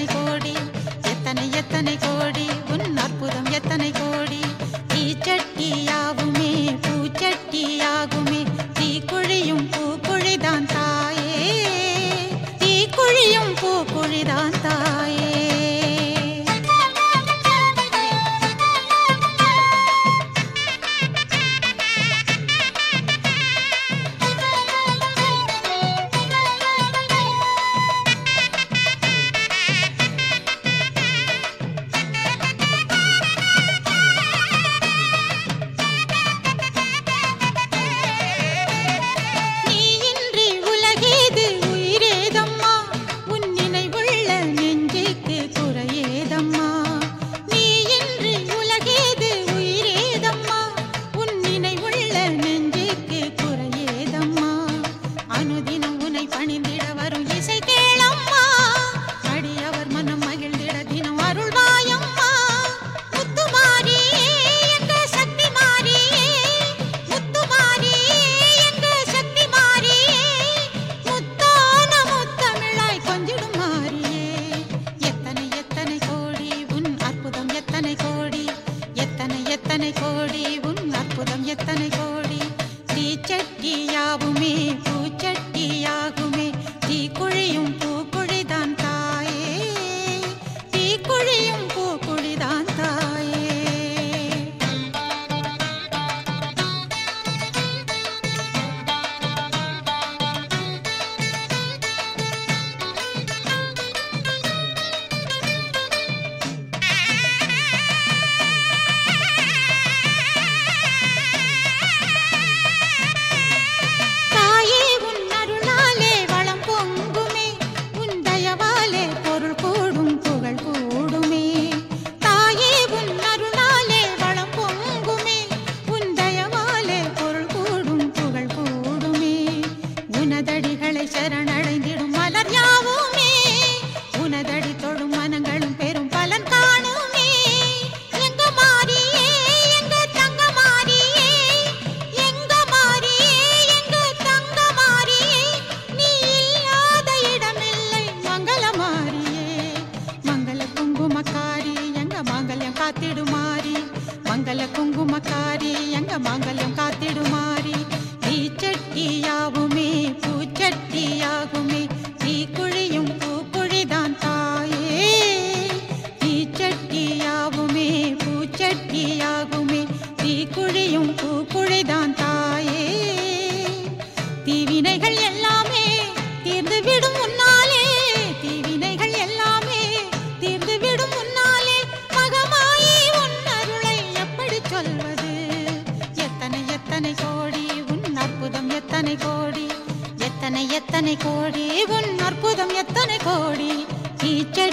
எத்தனை கோடி எத்தனை எத்தனை கோடி உன் அற்புதம் எத்தனை கோடி தீச்சட்டியாகுமே பூச்சட்டியாகுமே தீக்குழியும் பூக்குழிதான் தாயே தீக்குழியும் பூக்குழிதான் தாயே நீ இன்றி உலகேது உயிரேதம்மா உன் நினைவுள்ள நெஞ்சுக்கு குறையேதம்மா நீ இன்றி உலகேது உயிரேதம்மா உன் நினைவுள்ள நெஞ்சுக்கு குறையேதம்மா அனுதினம் உனை பணிந்திட வரும் இசை கேளம்மா அடியவர் மனம் மகிழ்ந்திட தினம் அருள்வாயம்மா முத்துமாரியே எங்க சக்தி மாரியே முத்துமாரியே எங்க சக்தி மாரியே முத்தான முத்தமிழாய் கொஞ்சிடும் மாரியே எத்தனை எத்தனை கோடி உன் அற்புதம் எத்தனை கோடி எத்தனை எத்தனை கோடி உன் அற்புதம் எத்தனை கோடி தீச்சட்டியாகுமே பூச்சட்டியாகுமே தீக்குழியும் பூக்குழிதான் தாயே தீக்குழியும் பூக்குழிதான் தாயே தாயே உன் அருளாலே வளம் பொங்குமே உன் தயவாலே பொருள் கூடும் புகழ் கூடுமே தாயே உன் அருளாலே வளம் பொங்குமே உன் தயவாலே பொருள் கூடும் புகழ் கூடுமே உனதடிகளை சரணடைந்திடும் மலர் யாவுமே உனதடி தொடும் மனங்களும் பெரும் பலன் காணுமே எங்க மாறியே எங்க தங்க மாறியே எங்க மாறியே எங்க தங்க மாறியே நீ இல்லாத இடமில்லை மங்கள மாறியே மங்கள குங்குமக்காரி எங்க மாங்கல்யம் காத்திடுமாரி மங்கள குங்குமக்காரி எங்க மாங்கல்யம் காத்திடுமாரி தீச்சட்டியாகுமே பூச்சட்டியாகுமே தீக்குழியும் பூக்குழிதான் தாயே தீச்சட்டியாகுமே பூச்சட்டியாகுமே தீக்குழியும் பூக்குழிதான் தாயே தீவினைகள் எல்லாமே தீர்ந்து விடும் முன்னாலே தீவினைகள் எல்லாமே தீர்ந்து விடும் முன்னாலே மகமாயி உன் அருளை எப்படி சொல்வது எத்தனை எத்தனை கோடி உன் அற்புதம் எத்தனை கோடி எத்தனை எத்தனை கோடி உன் அற்புதம் எத்தனை கோடி தீச்ச